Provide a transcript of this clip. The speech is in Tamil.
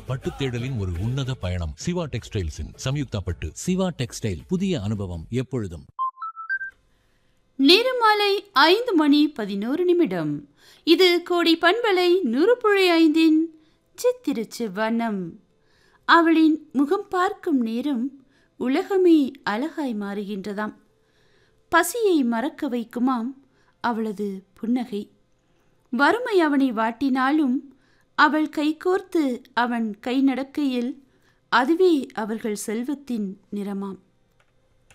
பட்டு தேடலின் ஒரு உன்னத பயணம் சிவா டெக்ஸ்டைல்ஸின் சம்யுக்தா பட்டு சிவா டெக்ஸ்டைல் புதிய அனுபவம் எப்பொழுதும் நேரம் மாலை ஐந்து மணி பதினோரு நிமிடம் இது கோடி பண்பலை நூறு புள்ளி ஐந்தின் சித்திரச்சு வண்ணம் அவளின் முகம் பார்க்கும் நேரம் உலகமே அழகாய் மாறுகின்றதாம் பசியை மறக்க வைக்குமாம் அவளது புன்னகை வறுமை அவனை வாட்டினாலும் அவள் கைகோர்த்து அவன் கை நடக்கையில் அதுவே அவர்கள் செல்வத்தின் நிறமாம்